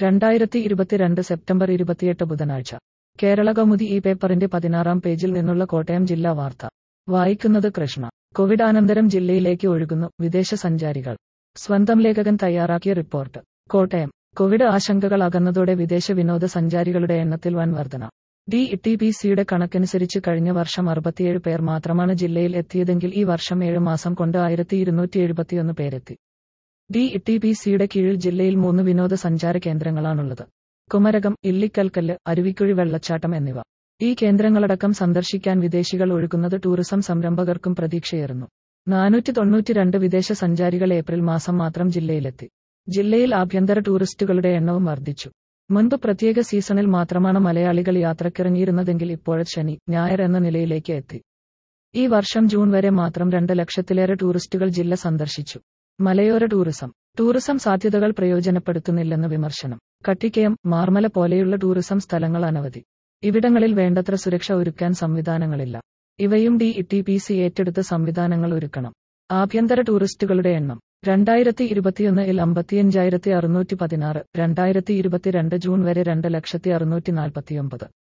രണ്ടായിരത്തി ഇരുപത്തിരണ്ട് സെപ്റ്റംബർ ഇരുപത്തിയെട്ട് ബുധനാഴ്ച കേരള കൗമുദി ഈ പേപ്പറിന്റെ പതിനാറാം പേജിൽ നിന്നുള്ള കോട്ടയം ജില്ലാ വാർത്ത വായിക്കുന്നത് കൃഷ്ണ കോവിഡാനന്തരം ജില്ലയിലേക്ക് ഒഴുകുന്നു വിദേശ സഞ്ചാരികൾ സ്വന്തം ലേഖകൻ തയ്യാറാക്കിയ റിപ്പോർട്ട് കോട്ടയം കോവിഡ് ആശങ്കകൾ അകന്നതോടെ വിദേശ വിനോദ സഞ്ചാരികളുടെ എണ്ണത്തിൽ വൻ വർധന ഡി ടി പി സിയുടെ കണക്കനുസരിച്ച് കഴിഞ്ഞ വർഷം അറുപത്തിയേഴ് പേർ മാത്രമാണ് ജില്ലയിൽ എത്തിയതെങ്കിൽ ഈ വർഷം ഏഴ് മാസം കൊണ്ട് ആയിരത്തി ഇരുന്നൂറ്റി എഴുപത്തിയൊന്ന് പേരെത്തി ഡി ടി പി സിയുടെ കീഴിൽ ജില്ലയിൽ മൂന്ന് വിനോദ സഞ്ചാര കേന്ദ്രങ്ങളാണുള്ളത് കുമരകം ഇല്ലിക്കൽക്കല്ല് അരുവിക്കുഴി വെള്ളച്ചാട്ടം എന്നിവ ഈ കേന്ദ്രങ്ങളടക്കം സന്ദർശിക്കാൻ വിദേശികൾ ഒഴുകുന്നത് ടൂറിസം സംരംഭകർക്കും പ്രതീക്ഷയേറുന്നു നാനൂറ്റി തൊണ്ണൂറ്റിരണ്ട് വിദേശ സഞ്ചാരികൾ ഏപ്രിൽ മാസം മാത്രം ജില്ലയിലെത്തി ജില്ലയിൽ ആഭ്യന്തര ടൂറിസ്റ്റുകളുടെ എണ്ണവും വർദ്ധിച്ചു മുൻപ് പ്രത്യേക സീസണിൽ മാത്രമാണ് മലയാളികൾ യാത്രക്കിറങ്ങിയിരുന്നതെങ്കിൽ ഇപ്പോൾ ശനി ഞായർ എന്ന നിലയിലേക്ക് എത്തി ഈ വർഷം ജൂൺ വരെ മാത്രം രണ്ട് ലക്ഷത്തിലേറെ ടൂറിസ്റ്റുകൾ ജില്ല സന്ദർശിച്ചു മലയോര ടൂറിസം ടൂറിസം സാധ്യതകൾ പ്രയോജനപ്പെടുത്തുന്നില്ലെന്ന് വിമർശനം കട്ടിക്കയം മാർമല പോലെയുള്ള ടൂറിസം സ്ഥലങ്ങൾ അനവധി ഇവിടങ്ങളിൽ വേണ്ടത്ര സുരക്ഷ ഒരുക്കാൻ സംവിധാനങ്ങളില്ല ഇവയും ഡി ടി പി സി ഏറ്റെടുത്ത് സംവിധാനങ്ങൾ ഒരുക്കണം ആഭ്യന്തര ടൂറിസ്റ്റുകളുടെ എണ്ണം രണ്ടായിരത്തി ഇരുപത്തിയൊന്നിൽ അമ്പത്തിയഞ്ചായിരത്തി അറുന്നൂറ്റി പതിനാറ് രണ്ടായിരത്തി ഇരുപത്തിരണ്ട് ജൂൺ വരെ രണ്ട് ലക്ഷത്തി അറുന്നൂറ്റി നാൽപ്പത്തിയൊമ്പത്